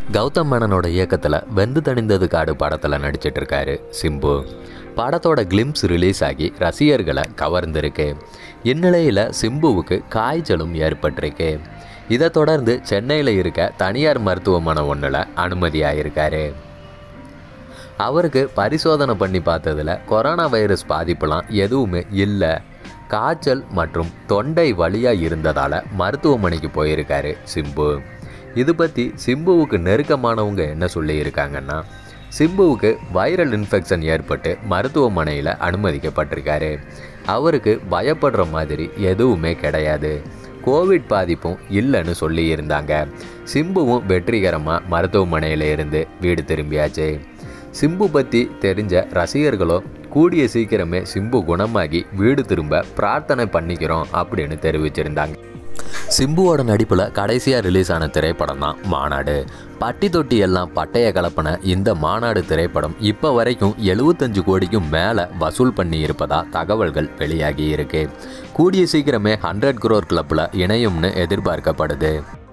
கௌதம் மேனனோட இயக்கத்தில் வெந்து தணிந்தது காடு படத்தில் நடிச்சிட்டு இருக்காரு சிம்பு படத்தோட கிளிம்ஸ் ரிலீஸ் ஆகி ரசிகர்களை கவர்ந்திருக்கு இந்நிலையில் சிம்புவுக்கு காய்ச்சலும் ஏற்பட்டிருக்கு இதை தொடர்ந்து சென்னையில் இருக்க தனியார் மருத்துவமனை ஒன்றில் அனுமதியாயிருக்காரு அவருக்கு பரிசோதனை பண்ணி பார்த்ததுல கொரோனா வைரஸ் பாதிப்புலாம் எதுவுமே இல்லை காய்ச்சல் மற்றும் தொண்டை வலியாக இருந்ததால் மருத்துவமனைக்கு போயிருக்காரு சிம்பு இது பற்றி சிம்புவுக்கு நெருக்கமானவங்க என்ன சொல்லியிருக்காங்கன்னா சிம்புவுக்கு வைரல் இன்ஃபெக்ஷன் ஏற்பட்டு மருத்துவமனையில் அனுமதிக்கப்பட்டிருக்காரு அவருக்கு பயப்படுற மாதிரி எதுவுமே கிடையாது கோவிட் பாதிப்பும் இல்லைன்னு சொல்லியிருந்தாங்க சிம்புவும் வெற்றிகரமாக மருத்துவமனையில் இருந்து வீடு திரும்பியாச்சு சிம்பு பற்றி தெரிஞ்ச ரசிகர்களோ கூடிய சீக்கிரமே சிம்பு குணமாகி வீடு திரும்ப பிரார்த்தனை பண்ணிக்கிறோம் அப்படின்னு தெரிவிச்சிருந்தாங்க சிம்புவோட நடிப்பில் கடைசியாக ரிலீஸ் ஆன திரைப்படம் தான் மாநாடு பட்டி தொட்டி எல்லாம் பட்டைய கலப்பின இந்த மாநாடு திரைப்படம் இப்போ வரைக்கும் எழுபத்தஞ்சு கோடிக்கும் மேலே வசூல் பண்ணி இருப்பதா தகவல்கள் வெளியாகி இருக்கு கூடிய சீக்கிரமே ஹண்ட்ரட் குரோர் கிளப்பில் இணையும்னு எதிர்பார்க்கப்படுது